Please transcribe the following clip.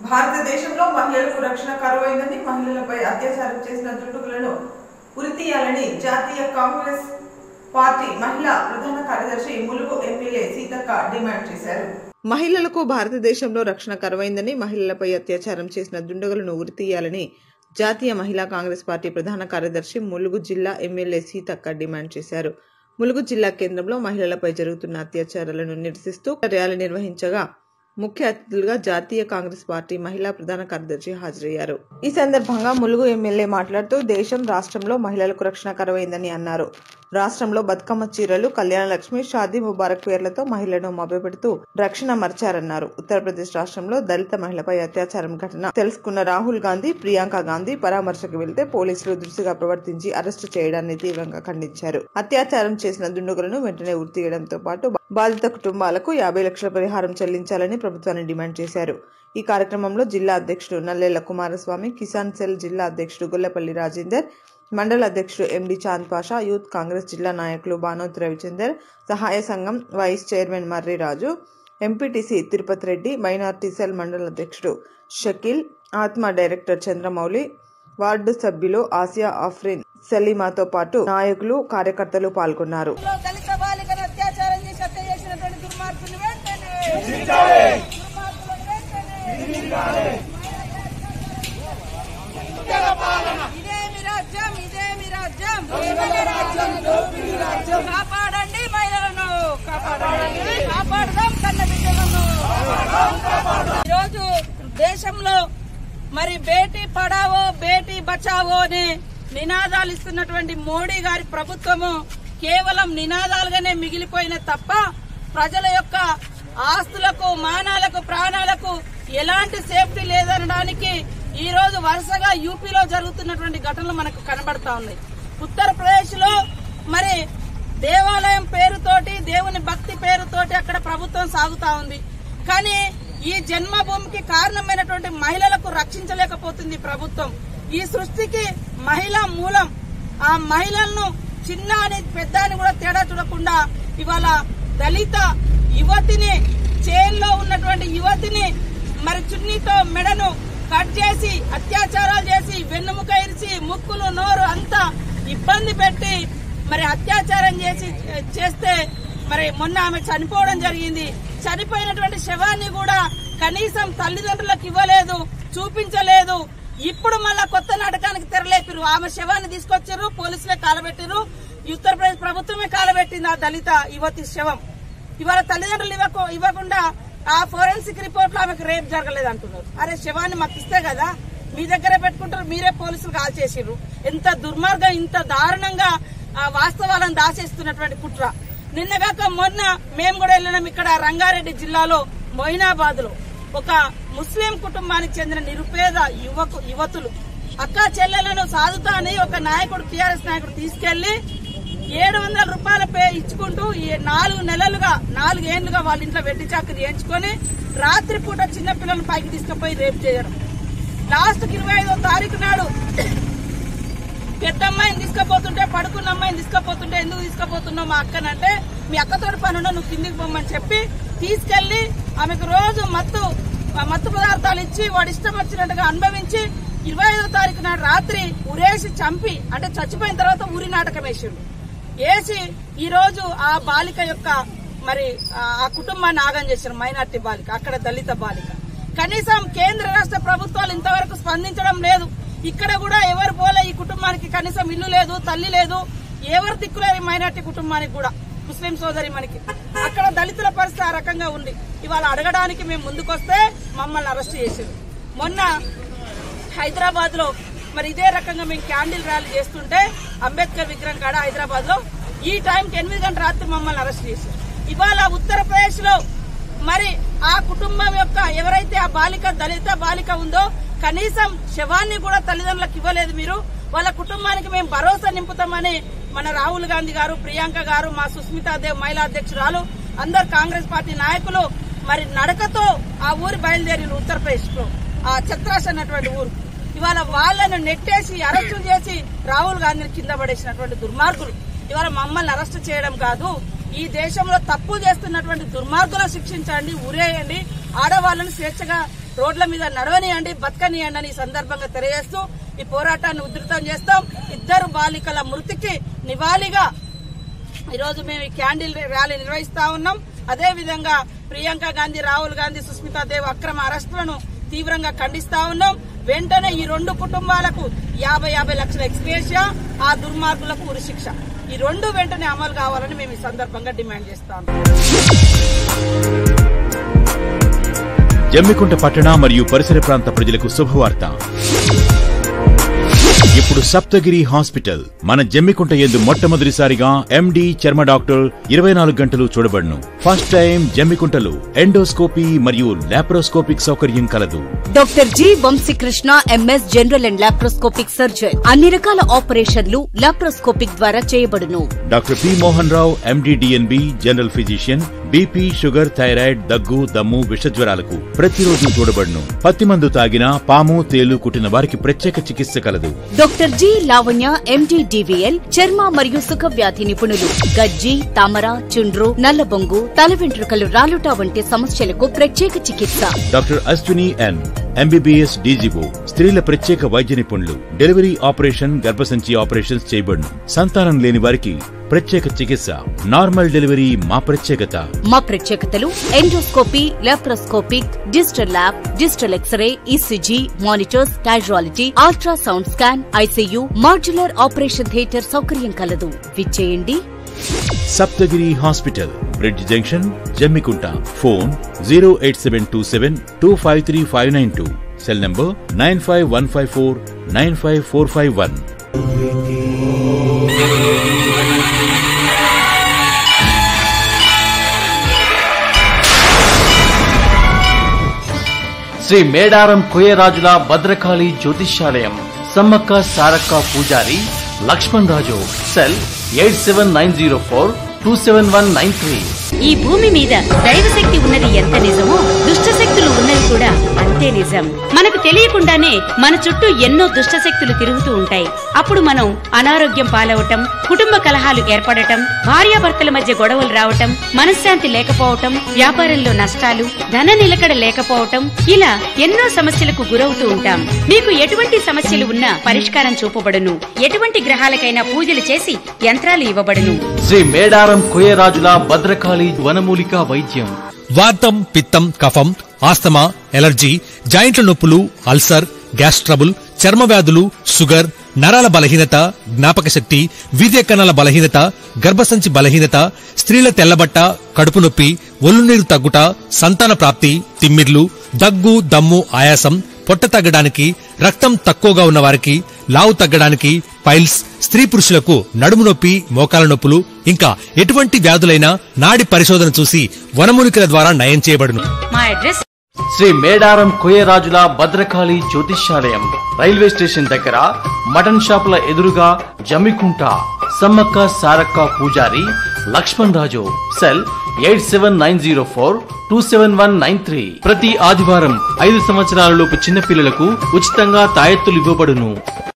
భారతదేశంలో మహిళలకు రక్షణ కరువైందని మహిళలపై అత్యాచారం చేసిన దుండగులను ఉరితీయాలని జాతీయ కాంగ్రెస్ పార్టీ మహిళా ప్రధాన కార్యదర్శి ములుగు ఎమ్మెల్యే సీతక్క డిమాండ్ చేశారు మహిళలకు భారతదేశంలో రక్షణ కరువైందని మహిళలపై అత్యాచారం చేసిన దుండగులను ఉరితీయాలని జాతీయ మహిళా కాంగ్రెస్ పార్టీ ప్రధాన కార్యదర్శి ములుగు జిల్లా ఎమ్మెల్యే సీతక్క డిమాండ్ చేశారు ములుగు జిల్లా కేంద్రంలో మహిళలపై జరుగుతున్న అత్యాచారాలను నిరసిస్తూ ర్యాలీ నిర్వహించగా ముఖ్య అతిథులుగా జాతీయ కాంగ్రెస్ పార్టీ మహిళా ప్రధాన కార్యదర్శి హాజరయ్యారు ఈ సందర్భంగా ములుగు ఎమ్మెల్యే మాట్లాడుతూ దేశం రాష్ట్రంలో మహిళలకు రక్షణ కరువైందని అన్నారు రాష్ట్రంలో బతుకమ్మ చీరలు కళ్యాణ లక్ష్మి షాదీ ముబారక్ పేర్లతో మహిళలను మభ్యపెడుతూ రక్షణ మర్చారన్నారు ఉత్తరప్రదేశ్ రాష్ట్రంలో దళిత మహిళపై అత్యాచారం ఘటన తెలుసుకున్న రాహుల్ గాంధీ ప్రియాంక గాంధీ పరామర్శకు వెళ్తే పోలీసులు దురుసుగా ప్రవర్తించి అరెస్టు చేయడాన్ని తీవ్రంగా ఖండించారు అత్యాచారం చేసిన దుండగులను వెంటనే ఉరితీయడంతో పాటు బాధిత కుటుంబాలకు యాభై లక్షల పరిహారం చెల్లించాలని ప్రభుత్వాన్ని డిమాండ్ చేశారు ఈ కార్యక్రమంలో జిల్లా అధ్యక్షుడు నల్లేళ్ల కుమారస్వామి కిసాన్ సెల్ జిల్లా అధ్యక్షుడు గొల్లపల్లి రాజేందర్ మండల అధ్యక్షుడు ఎండి చాంద్ పాషా యూత్ కాంగ్రెస్ జిల్లా నాయకులు బానోత్ రవిచందర్ సహాయ సంఘం vice chairman Marri Raju MPTC Tirupati Reddy minority cell మండల అధ్యక్షుడు షకీల్ ఆత్మ డైరెక్టర్ చంద్రమౌళి వార్డు సభ్యులు ఆసియా ఆఫ్రిన్ సలీమాతో పాటు నాయకులు కార్యకర్తలు పాల్గొన్నారు లో దళిత బాలికను అత్యాచారం చేసి హత్య చేసినటువంటి దుర్మార్గుని వెంటనే దుర్మార్గులను వెంటనే ఇదేమి రాజ్యం ఇదేమి రాజ్యం కాపాడండి మహిళలను కాపాడండి కాపాడదాం కన్న బిడ్డలను ఈరోజు దేశంలో మరి బేటీ పడావో బేటీ బచావో అనే నినాదాలు ఇస్తున్నటువంటి మోడీ గారి ప్రభుత్వము కేవలం నినాదాలుగానే మిగిలిపోయిన తప్ప ప్రజల యొక్క ఆస్తులకు మానాలకు ప్రాణాలకు ఎలాంటి సేఫ్టీ లేదనడానికి ఈ రోజు వరుసగా యూపీలో జరుగుతున్నటువంటి ఘటనలు మనకు కనబడతా ఉన్నాయి ఉత్తరప్రదేశ్ లో మరి దేవాలయం పేరుతోటి దేవుని భక్తి పేరుతోటి అక్కడ ప్రభుత్వం సాగుతా ఉంది కానీ ఈ జన్మభూమికి కారణమైనటువంటి మహిళలకు రక్షించలేకపోతుంది ప్రభుత్వం ఈ సృష్టికి మహిళ మూలం ఆ మహిళలను చిన్న అని పెద్ద అని కూడా తేడా చూడకుండా ఇవాళ దళిత యువతిని చైన్లో ఉన్నటువంటి యువతిని మరి చున్నీతో మెడను కట్ చేసి అత్యాచారాలు చేసి వెన్నుముక ఇరిచి ముక్కులు నోరు అంతా ఇబ్బంది పెట్టి మరి అత్యాచారం చేసి చేస్తే మరి మొన్న ఆమె చనిపోవడం జరిగింది చనిపోయినటువంటి శవాన్ని కూడా కనీసం తల్లిదండ్రులకు ఇవ్వలేదు చూపించలేదు ఇప్పుడు మళ్ళా కొత్త నాటకానికి తెరలేపిరు ఆమె శవాన్ని తీసుకొచ్చారు పోలీసులే కాలబెట్టిరు ఈ ఉత్తరప్రదేశ్ ప్రభుత్వమే కాలబెట్టింది ఆ దళిత యువతి శవం ఇవాళ తల్లిదండ్రులు ఇవ్వకు ఇవ్వకుండా ఆ ఫోరెన్సిక్ రిపోర్ట్ లో ఆమెకు రేపు జరగలేదు అంటున్నారు అరే శవాన్ని మాకు ఇస్తే కదా మీ దగ్గరే పెట్టుకుంటారు మీరే పోలీసులు కాల్ చేసిర్రు ఎంత దుర్మార్గం ఇంత దారుణంగా ఆ వాస్తవాలను దాచేస్తున్నటువంటి కుట్ర నిన్నగాక మొన్న మేము కూడా వెళ్ళినాం ఇక్కడ రంగారెడ్డి జిల్లాలో మొయినాబాద్ లో ఒక ముస్లిం కుటుంబానికి చెందిన నిరుపేద యువకు యువతులు అక్క చెల్లెలను సాధుతా అని ఒక నాయకుడు టీఆర్ఎస్ నాయకుడు తీసుకెళ్లి ఏడు వందల రూపాయల పే ఇచ్చుకుంటూ ఈ నాలుగు నెలలుగా నాలుగేళ్లుగా వాళ్ళ ఇంట్లో వెట్టి చాకరీ చేయించుకొని రాత్రి పూట చిన్న పిల్లలను పైకి తీసుకుపోయి రేపు చేయడం లాస్ట్ కి ఇరవై ఐదో తారీఖు నాడు పెద్ద అమ్మాయిని తీసుకుపోతుంటే పడుకున్న అమ్మాయిని తీసుకుపోతుంటే ఎందుకు తీసుకుపోతున్నావు మా అక్కనంటే మీ అక్కతో పని ఉన్నా నువ్వు కిందికి పొమ్మని చెప్పి తీసుకెళ్లి ఆమెకు రోజు మత్తు ఆ మత్తు పదార్థాలు ఇచ్చి వాడు ఇష్టం వచ్చినట్టుగా అనుభవించి ఇరవై ఐదో తారీఖు నాడు రాత్రి ఉరేసి చంపి అంటే చచ్చిపోయిన తర్వాత ఊరి నాటకం వేసిండు వేసి ఈ రోజు ఆ బాలిక యొక్క మరి ఆ- ఆ కుటుంబాన్ని ఆగం చేశారు మైనార్టీ బాలిక అక్కడ దళిత బాలిక కనీసం కేంద్ర రాష్ట్ర ప్రభుత్వాలు ఇంతవరకు స్పందించడం లేదు ఇక్కడ కూడా ఎవరు పోలే ఈ కుటుంబానికి కనీసం ఇల్లు లేదు తల్లి లేదు ఎవరు దిక్కులేరు ఈ మైనార్టీ కుటుంబానికి కూడా ముస్లిం సోదరి మనకి అక్కడ దళితుల పరిస్థితి ఆ రకంగా ఉంది ఇవాళ అడగడానికి మేము ముందుకొస్తే మమ్మల్ని అరెస్ట్ చేశారు మొన్న హైదరాబాద్ లో మరి ఇదే రకంగా మేము క్యాండిల్ ర్యాలీ చేస్తుంటే అంబేద్కర్ విగ్రహం కాడ హైదరాబాద్ లో ఈ టైంకి ఎనిమిది గంటల రాత్రి మమ్మల్ని అరెస్ట్ చేశారు ఇవాళ ఉత్తరప్రదేశ్ లో మరి ఆ కుటుంబం యొక్క ఎవరైతే ఆ బాలిక దళిత బాలిక ఉందో కనీసం శవాన్ని కూడా తల్లిదండ్రులకు ఇవ్వలేదు మీరు వాళ్ళ కుటుంబానికి మేము భరోసా నింపుతామని మన రాహుల్ గాంధీ గారు ప్రియాంక గారు మా సుస్మితాదేవ్ మహిళా అధ్యక్షురాలు అందరు కాంగ్రెస్ పార్టీ నాయకులు మరి నడకతో ఆ ఊరి బయలుదేరి ఉత్తరప్రదేశ్ లో ఆ ఛత్రాస్ అన్నటువంటి ఊరు ఇవాళ వాళ్ళను నెట్టేసి అరెస్టు చేసి రాహుల్ గాంధీని కింద పడేసినటువంటి దుర్మార్గులు ఇవాళ మమ్మల్ని అరెస్ట్ చేయడం కాదు ఈ దేశంలో తప్పు చేస్తున్నటువంటి దుర్మార్గులను శిక్షించండి ఉరేయండి ఆడవాళ్ళని స్వేచ్ఛగా రోడ్ల మీద నడవనియండి బతకనియండి అని ఈ సందర్భంగా తెలియజేస్తూ ఈ పోరాటాన్ని ఉధృతం చేస్తాం ఇద్దరు బాలికల మృతికి నివాళిగా ఈరోజు మేము ఈ క్యాండిల్ ర్యాలీ నిర్వహిస్తా ఉన్నాం అదే విధంగా ప్రియాంక గాంధీ రాహుల్ గాంధీ సుస్మితా దేవ్ అక్రమ అరెస్టులను తీవ్రంగా ఖండిస్తా ఉన్నాం వెంటనే ఈ రెండు కుటుంబాలకు యాభై యాభై లక్షల ఎక్స్గ్రేషియా ఆ దుర్మార్గులకు ఉరిశిక్ష ఈ రెండు వెంటనే అమలు కావాలని మేము ఈ సందర్భంగా డిమాండ్ చేస్తాం జమ్మికుంట పట్టణ మరియు పరిసర ప్రాంత ప్రజలకు శుభవార్త ఇప్పుడు సప్తగిరి హాస్పిటల్ మన జమ్మికుంట ఎందు మొట్టమొదటిసారిగా ఎండి చర్మ డాక్టర్ ఇరవై నాలుగు గంటలు చూడబడును ఫస్ట్ టైం జమ్మికుంటలో ఎండోస్కోపీ మరియు లాప్రోస్కోపిక్ సౌకర్యం కలదు doctor G Vamshikrishna MS general and laparoscopic surgeon అన్ని రకాల ఆపరేషన్లు లాప్రోస్కోపిక్ ద్వారా చేయబడును doctor P Mohan Rao MD DNB general physician BP sugar thyroid దగ్గు దమ్ము విషజ్వరాలకు ప్రతిరోజు చూడబడును పత్తి మందు తాగినా పాము తేలు కుట్టిన వారికి ప్రత్యేక చికిత్స కలదు doctor G Lavanya MD DVL చర్మ మరియు సుఖ వ్యాధి నిపుణులు గజ్జి తామర చుండ్రు నల్లబొంగు తల వెంట్రుకలు రాలుట వంటి సమస్యలకు ప్రత్యేక చికిత్స doctor Ashwini N MBBS DGO స్త్రీల ప్రత్యేక వైద్య నిపుణులు డెలివరీ ఆపరేషన్ గర్భసంచి ఆపరేషన్స్ చేయబడును సంతానం లేని వారికి ప్రత్యేక చికిత్స నార్మల్ డెలివరీ మా ప్రత్యేకత మా ప్రత్యేకతలు endoscopy laparoscopic digital lab digital X ray ECG monitors casualty ultrasound scan ICU modular operation theatre సౌకర్యం కలదు విచ్చేయండి Saptagiri hospital bridge junction Jammikunta phone zero eight seven two seven two five three five nine two cell number nine five one five four nine five four five one Shri Medaram Koyyarajula Bhadrakali జ్యోతిష్యాలయం సమ్మక్క సారక్క పూజారి Laxman Raju cell eight seven nine zero four two seven one nine three ఈ భూమి మీద దైవశక్తి ఉన్నది ఎంత నిజమో దుష్ట శక్తులు ఉన్నది కూడా అంతే నిజం మనకు తెలియకుండానే మన చుట్టూ ఎన్నో దుష్ట శక్తులు తిరుగుతూ ఉంటాయి అప్పుడు మనం అనారోగ్యం పాలవటం కుటుంబ కలహాలు ఏర్పడటం భార్యాభర్తల మధ్య గొడవలు రావటం మనశ్శాంతి లేకపోవటం వ్యాపారంలో నష్టాలు ధన నిలకడ లేకపోవటం ఇలా ఎన్నో సమస్యలకు గురవుతూ ఉంటాం మీకు ఎటువంటి సమస్యలు ఉన్నా పరిష్కారం చూపబడును ఎటువంటి గ్రహాలకైనా పూజలు చేసి యంత్రాలు ఇవ్వబడును శ్రీ మేడారం కొయ్యరాజుల భద్రకాళి వనమూలిక వైద్యం వాతం పిత్తం కఫం ఆస్తమా ఎలర్జీ జాయింట్ల నొప్పులు అల్సర్ గ్యాస్ ట్రబుల్ చర్మ వ్యాధులు షుగర్ నరాల బలహీనత జ్ఞాపక శక్తి వీర్య కణాల బలహీనత గర్భసంచి బలహీనత స్త్రీల తెల్లబట్ట కడుపు నొప్పి ఒళ్ళు నీరు తగ్గుట సంతాన ప్రాప్తి తిమ్మిర్లు దగ్గు దమ్ము ఆయాసం పొట్ట తగ్గడానికి రక్తం తక్కువగా ఉన్న వారికి లావు తగ్గడానికి పైల్స్ స్త్రీ పురుషులకు నడుము నొప్పి మోకాల నొప్పులు ఇంకా ఎటువంటి వ్యాధులైనా నాడి పరిశోధన చూసి వనమూలికల ద్వారా నయం చేయబడును మా అడ్రస్ శ్రీ మేడారం కొయ్యరాజుల భద్రకాళి జ్యోతిష్యాలయం రైల్వే స్టేషన్ దగ్గర మటన్ షాపుల ఎదురుగా జమ్మికుంట సమ్మక్క సారక్క పూజారి Laxman Raju cell eight seven nine zero four two seven one nine three ప్రతి ఆదివారం ఐదు సంవత్సరాలలోపు చిన్నపిల్లలకు ఉచితంగా తాయెత్తులు ఇవ్వబడును